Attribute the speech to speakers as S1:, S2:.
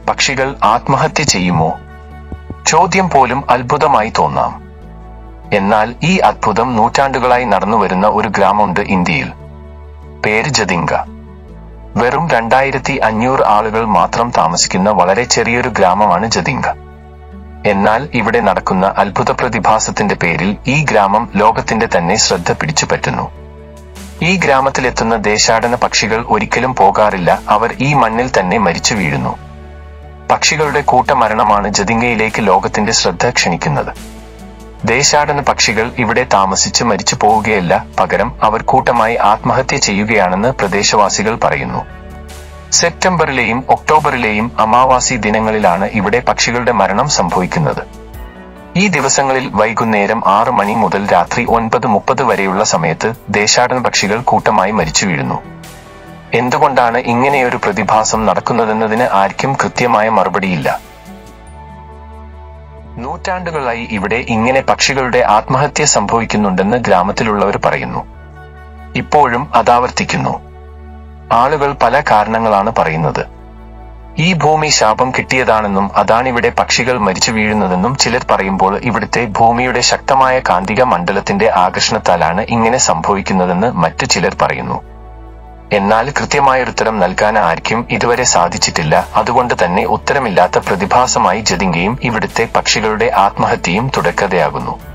S1: പക്ഷികൾ ആത്മഹത്യ ചെയ്യുമോ ചോദ്യം പോലും അത്ഭുതമായി തോന്നാം എന്നാൽ ഈ അത്ഭുതം നൂറ്റാണ്ടുകളായി നടന്നുവരുന്ന ഒരു ഗ്രാമമുണ്ട് ഇന്ത്യയിൽ പേര് ജതിങ്ക വെറും രണ്ടായിരത്തി അഞ്ഞൂറ് ആളുകൾ മാത്രം താമസിക്കുന്ന വളരെ ചെറിയൊരു ഗ്രാമമാണ് ജതിങ്ക എന്നാൽ ഇവിടെ നടക്കുന്ന അത്ഭുത പ്രതിഭാസത്തിന്റെ പേരിൽ ഈ ഗ്രാമം ലോകത്തിന്റെ തന്നെ ശ്രദ്ധ പിടിച്ചുപറ്റുന്നു ഈ ഗ്രാമത്തിലെത്തുന്ന ദേശാടന പക്ഷികൾ ഒരിക്കലും പോകാറില്ല അവർ ഈ മണ്ണിൽ തന്നെ മരിച്ചു വീഴുന്നു പക്ഷികളുടെ കൂട്ടമരണമാണ് ജതിങ്കയിലേക്ക് ലോകത്തിന്റെ ശ്രദ്ധ ക്ഷണിക്കുന്നത് ദേശാടന പക്ഷികൾ ഇവിടെ താമസിച്ച് മരിച്ചു പോവുകയല്ല പകരം അവർ കൂട്ടമായി ആത്മഹത്യ ചെയ്യുകയാണെന്ന് പ്രദേശവാസികൾ പറയുന്നു സെപ്റ്റംബറിലെയും ഒക്ടോബറിലെയും അമാവാസി ദിനങ്ങളിലാണ് ഇവിടെ പക്ഷികളുടെ മരണം സംഭവിക്കുന്നത് ഈ ദിവസങ്ങളിൽ വൈകുന്നേരം ആറ് മണി മുതൽ രാത്രി ഒൻപത് മുപ്പത് വരെയുള്ള സമയത്ത് ദേശാടന പക്ഷികൾ കൂട്ടമായി മരിച്ചു വീഴുന്നു എന്തുകൊണ്ടാണ് ഇങ്ങനെയൊരു പ്രതിഭാസം നടക്കുന്നതെന്നതിന് ആർക്കും കൃത്യമായ മറുപടിയില്ല നൂറ്റാണ്ടുകളായി ഇവിടെ ഇങ്ങനെ പക്ഷികളുടെ ആത്മഹത്യ സംഭവിക്കുന്നുണ്ടെന്ന് ഗ്രാമത്തിലുള്ളവർ പറയുന്നു ഇപ്പോഴും അതാവർത്തിക്കുന്നു ആളുകൾ പല കാരണങ്ങളാണ് പറയുന്നത് ഈ ഭൂമി ശാപം കിട്ടിയതാണെന്നും അതാണിവിടെ പക്ഷികൾ മരിച്ചു വീഴുന്നതെന്നും ചിലർ പറയുമ്പോൾ ഇവിടുത്തെ ഭൂമിയുടെ ശക്തമായ കാന്തിക മണ്ഡലത്തിന്റെ ആകർഷണത്താലാണ് ഇങ്ങനെ സംഭവിക്കുന്നതെന്ന് മറ്റു ചിലർ പറയുന്നു എന്നാൽ കൃത്യമായൊരുത്തരം നൽകാൻ ആർക്കും ഇതുവരെ സാധിച്ചിട്ടില്ല അതുകൊണ്ട് തന്നെ ഉത്തരമില്ലാത്ത പ്രതിഭാസമായി ജതിങ്കയും ഇവിടുത്തെ പക്ഷികളുടെ ആത്മഹത്യയും തുടക്കതയാകുന്നു